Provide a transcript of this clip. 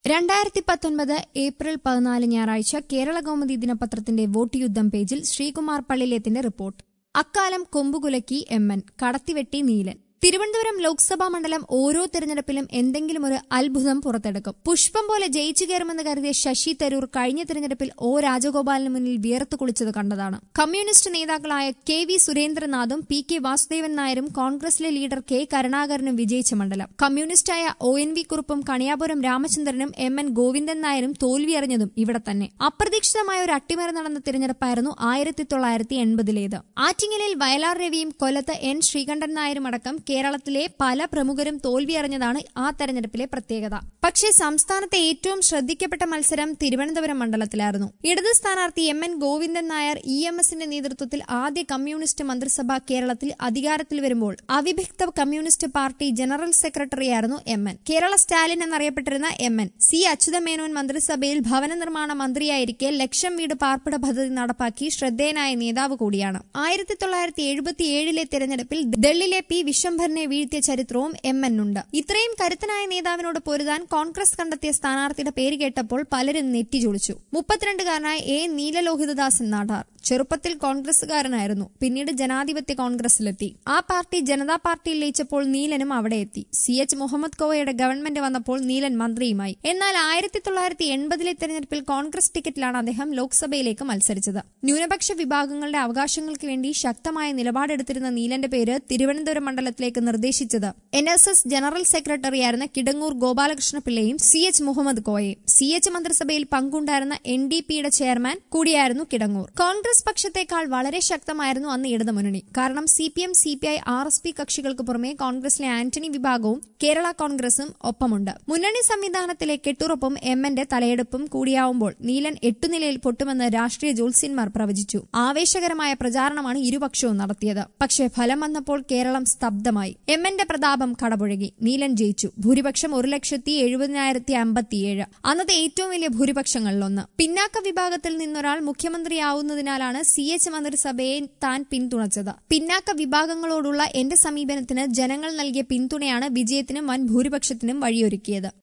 രണ്ടായിരത്തി പത്തൊൻപത് ഏപ്രിൽ പതിനാല് ഞായറാഴ്ച കേരള കൗമുദി ദിനപത്രത്തിന്റെ വോട്ട് യുദ്ധം പേജിൽ ശ്രീകുമാർ പള്ളിലേത്തിന്റെ റിപ്പോർട്ട് അക്കാലം കൊമ്പുകുലക്കി എം എൻ കടത്തിവെട്ടി നീലൻ തിരുവനന്തപുരം ലോക്സഭാ മണ്ഡലം ഓരോ തെരഞ്ഞെടുപ്പിലും എന്തെങ്കിലും ഒരു അത്ഭുതം പുറത്തെടുക്കും പുഷ്പം പോലെ ജയിച്ചു കയറുമെന്ന് കരുതിയ ശശി തരൂർ കഴിഞ്ഞ തെരഞ്ഞെടുപ്പിൽ ഒ രാജഗോപാലിന് മുന്നിൽ വിയർത്തു കുളിച്ചത് കണ്ടതാണ് കമ്മ്യൂണിസ്റ്റ് നേതാക്കളായ കെ വി സുരേന്ദ്രനാഥും പി കെ വാസുദേവൻ നായരും കോൺഗ്രസിലെ ലീഡർ കെ കരുണാകരനും വിജയിച്ച മണ്ഡലം കമ്മ്യൂണിസ്റ്റായ ഒ എൻ വി കുറുപ്പും കണിയാപുരം രാമചന്ദ്രനും എം എൻ ഗോവിന്ദൻ നായരും തോൽവിയറിഞ്ഞതും ഇവിടെ തന്നെ അപ്രതീക്ഷിതമായ ഒരു അട്ടിമറി നടന്ന തിരഞ്ഞെടുപ്പായിരുന്നു ആയിരത്തി തൊള്ളായിരത്തി എൺപതിലേത് ആറ്റിങ്ങലിൽ വയലാർ രവിയും കൊല്ലത്ത് എൻ ശ്രീകണ്ഠൻ നായരും അടക്കം കേരളത്തിലെ പല പ്രമുഖരും തോൽവിയറിഞ്ഞതാണ് ആ തെരഞ്ഞെടുപ്പിലെ പ്രത്യേകത പക്ഷേ സംസ്ഥാനത്തെ ഏറ്റവും ശ്രദ്ധിക്കപ്പെട്ട മത്സരം തിരുവനന്തപുരം മണ്ഡലത്തിലായിരുന്നു ഇടത് സ്ഥാനാർത്ഥി M N Govindan Nair E M എസിന്റെ നേതൃത്വത്തിൽ ആദ്യ കമ്മ്യൂണിസ്റ്റ് മന്ത്രിസഭ കേരളത്തിൽ അധികാരത്തിൽ വരുമ്പോൾ അവിഭക്ത കമ്മ്യൂണിസ്റ്റ് പാർട്ടി ജനറൽ സെക്രട്ടറിയായിരുന്നു എം എൻ കേരള സ്റ്റാലിൻ എന്നറിയപ്പെട്ടിരുന്ന എം എൻ സി അച്യുതമേനോൻ മന്ത്രിസഭയിൽ ഭവന നിർമ്മാണ മന്ത്രിയായിരിക്കെ ലക്ഷം വീട് പാർപ്പിട പദ്ധതി നടപ്പാക്കി ശ്രദ്ധേയനായ നേതാവ് കൂടിയാണ് ആയിരത്തി തൊള്ളായിരത്തി എഴുപത്തിയേഴിലെ തെരഞ്ഞെടുപ്പിൽ ദളിലെ പി വിശ്വംഭരനെ വീഴ്ത്തിയ ചരിത്രവും എം എൻ ഉണ്ട് ഇത്രയും കരുത്തനായ നേതാവിനോട് പൊരുതാൻ കോൺഗ്രസ് കണ്ടെത്തിയ സ്ഥാനാർത്ഥിയുടെ പേര് കേട്ടപ്പോൾ പലരും നെറ്റിചൊളിച്ചു മുപ്പത്തിരണ്ടുകാരനായ എ നീലലോഹിതദാസൻ നാടാർ ചെറുപ്പത്തിൽ കോൺഗ്രസുകാരനായിരുന്നു പിന്നീട് ജനാധിപത്യ കോൺഗ്രസിലെത്തി ആ പാർട്ടി ജനതാ പാർട്ടിയിൽ ലയിച്ചപ്പോൾ നീലനും അവിടെ എത്തി സി എച്ച് മുഹമ്മദ് കോവയുടെ ഗവൺമെന്റ് വന്നപ്പോൾ നീലൻ മന്ത്രിയുമായി എന്നാൽ ആയിരത്തി തൊള്ളായിരത്തി എൺപതിലെ തെരഞ്ഞെടുപ്പിൽ കോൺഗ്രസ് ടിക്കറ്റിലാണ് അദ്ദേഹം ലോക്സഭയിലേക്ക് മത്സരിച്ചത് ന്യൂനപക്ഷ വിഭാഗങ്ങളുടെ അവകാശങ്ങൾക്ക് വേണ്ടി ശക്തമായ നിലപാടെടുത്തിരുന്ന നീലന്റെ പേര് തിരുവനന്തപുരം മണ്ഡലത്തിലേക്ക് നിർദ്ദേശിച്ചത് എൻ എസ് എസ് ജനറൽ സെക്രട്ടറിയായിരുന്ന കിടങ്ങൂർ ഗോപാലകൃഷ്ണ പിള്ളയും സി എച്ച് മുഹമ്മദ് കോയയും സി എച്ച് മന്ത്രിസഭയിൽ പങ്കുണ്ടായിരുന്ന എൻ ഡി പിയുടെ ചെയർമാൻ കൂടിയായിരുന്നു കിടങ്ങൂർ കോൺഗ്രസ് പക്ഷത്തേക്കാൾ വളരെ ശക്തമായിരുന്നു അന്ന് ഇടതുമുന്നണി കാരണം C P M C P I R S P കക്ഷികൾക്ക് പുറമെ കോൺഗ്രസിലെ ആന്റണി വിഭാഗവും കേരള കോൺഗ്രസും ഒപ്പമുണ്ട് മുന്നണി സംവിധാനത്തിലെ കെട്ടുറപ്പും എം എന്റെ തലയെടുപ്പും കൂടിയാവുമ്പോൾ നീലൻ എട്ടുനിലയിൽ പൊട്ടുമെന്ന് രാഷ്ട്രീയ ജ്യോത്സ്യന്മാർ പ്രവചിച്ചു ആവേശകരമായ പ്രചാരണമാണ് ഇരുപക്ഷവും നടത്തിയത് പക്ഷേ ഫലം വന്നപ്പോൾ കേരളം സ്തബ്ധമായി എം എന്റെ പ്രതാപം കടപുഴകി നീലൻ ജയിച്ചു ഭൂരിപക്ഷം ഒരു ലക്ഷത്തി എഴുപതിനായിരത്തി അമ്പത്തിയേഴ് അന്നത്തെ ഏറ്റവും വലിയ ഭൂരിപക്ഷങ്ങളിലൊന്ന് പിന്നാക്ക വിഭാഗത്തിൽ നിന്നൊരാൾ മുഖ്യമന്ത്രിയാവുന്നതിനാലാണ് സി എച്ച് മന്ത്രിസഭയെ താൻ പിന്തുണച്ചത് പിന്നാക്ക വിഭാഗങ്ങളോടുള്ള എന്റെ സമീപനത്തിന് ജനങ്ങൾ നൽകിയ പിന്തുണയാണ് വിജയത്തിനും വൻ ഭൂരിപക്ഷത്തിനും വഴിയൊരുക്കിയത്